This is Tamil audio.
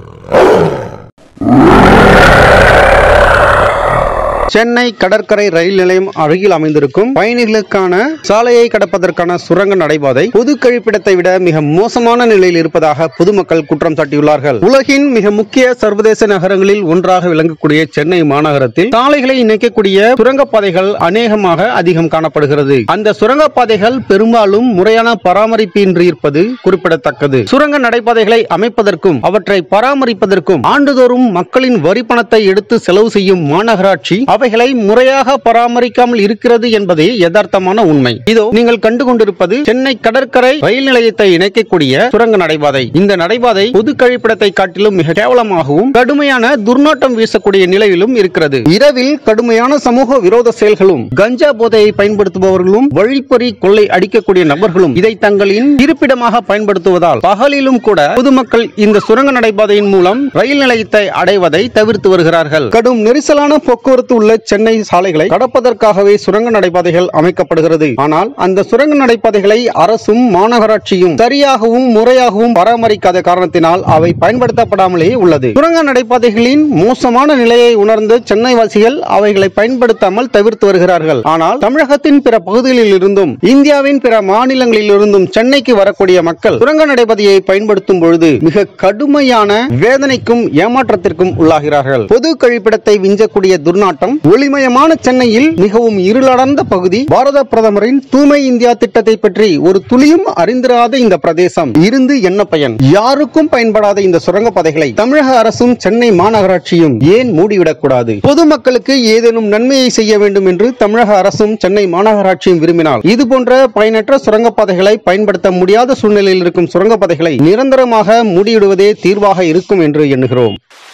சென்னை கடற்கரை ரயில் நிலையம் அருகில் அமைந்திருக்கும் பயணிகளுக்கான சாலையை கடப்பதற்கான சுரங்க நடைபாதை பொது கழிப்பிடத்தை விட மிக மோசமான நிலையில் இருப்பதாக பொதுமக்கள் குற்றம் சாட்டியுள்ளார்கள் உலகின் மிக முக்கிய சர்வதேச நகரங்களில் ஒன்றாக விளங்கக்கூடிய சென்னை மாநகரத்தில் சாலைகளை இணைக்கக்கூடிய சுரங்கப்பாதைகள் அநேகமாக அதிகம் காணப்படுகிறது அந்த சுரங்கப்பாதைகள் பெரும்பாலும் முறையான பராமரிப்பின்றி இருப்பது குறிப்பிடத்தக்கது சுரங்க நடைபாதைகளை அமைப்பதற்கும் அவற்றை பராமரிப்பதற்கும் ஆண்டுதோறும் மக்களின் வரி பணத்தை எடுத்து செலவு செய்யும் மாநகராட்சி அவைகளை முறையாக பராமரிக்காமல் இருக்கிறது என்பதே யதார்த்தமான உண்மை இதோ நீங்கள் கண்டு கொண்டிருப்பது சென்னை கடற்கரை ரயில் நிலையத்தை இணைக்கக்கூடிய சுரங்க நடைபாதை இந்த நடைபாதை பொது கழிப்பிடத்தை காட்டிலும் மிக கேவலமாகவும் கடுமையான துர்நாற்றம் வீசக்கூடிய நிலையிலும் இருக்கிறது இரவில் கடுமையான சமூக விரோத செயல்களும் கஞ்சா போதையை பயன்படுத்துபவர்களும் வழிப்பறி கொள்ளை அடிக்கக்கூடிய நபர்களும் இதை தங்களின் இருப்பிடமாக பயன்படுத்துவதால் பகலிலும் கூட பொதுமக்கள் இந்த சுரங்க நடைபாதையின் மூலம் ரயில் நிலையத்தை அடைவதை தவிர்த்து வருகிறார்கள் கடும் நெரிசலான போக்குவரத்து உள்ள சென்னை சாலைகளை கடப்பதற்காகவே சுரங்க நடைபாதைகள் அமைக்கப்படுகிறது ஆனால் அந்த சுரங்க நடைபாதைகளை அரசும் மாநகராட்சியும் சரியாகவும் முறையாகவும் பராமரிக்காத காரணத்தினால் அவை பயன்படுத்தப்படாமலேயே உள்ளது சுரங்க நடைபாதைகளின் மோசமான நிலையை உணர்ந்த சென்னை வாசிகள் அவைகளை பயன்படுத்தாமல் தவிர்த்து வருகிறார்கள் ஆனால் தமிழகத்தின் பிற பகுதிகளில் இருந்தும் இந்தியாவின் பிற மாநிலங்களில் இருந்தும் சென்னைக்கு வரக்கூடிய மக்கள் சுரங்க நடைபாதையை பயன்படுத்தும் பொழுது மிக கடுமையான வேதனைக்கும் ஏமாற்றத்திற்கும் உள்ளாகிறார்கள் பொது கழிப்பிடத்தை விஞ்சக்கூடிய துர்நாற்றம் ஒளிமயமான சென்னையில் மிகவும் இருளடர்ந்த பகுதி பாரத பிரதமரின் தூய்மை இந்தியா திட்டத்தை பற்றி ஒரு துளியும் அறிந்திராத இந்த பிரதேசம் இருந்து என்ன பயன் யாருக்கும் பயன்படாத இந்த சுரங்கப்பாதைகளை தமிழக அரசும் சென்னை மாநகராட்சியும் ஏன் மூடிவிடக்கூடாது பொதுமக்களுக்கு ஏதேனும் நன்மையை செய்ய வேண்டும் என்று தமிழக அரசும் சென்னை மாநகராட்சியும் விரும்பினால் இது போன்ற பயனற்ற சுரங்கப்பாதைகளை பயன்படுத்த முடியாத சூழ்நிலையில் இருக்கும் சுரங்கப்பாதைகளை நிரந்தரமாக மூடிவிடுவதே தீர்வாக இருக்கும் என்று எண்ணுகிறோம்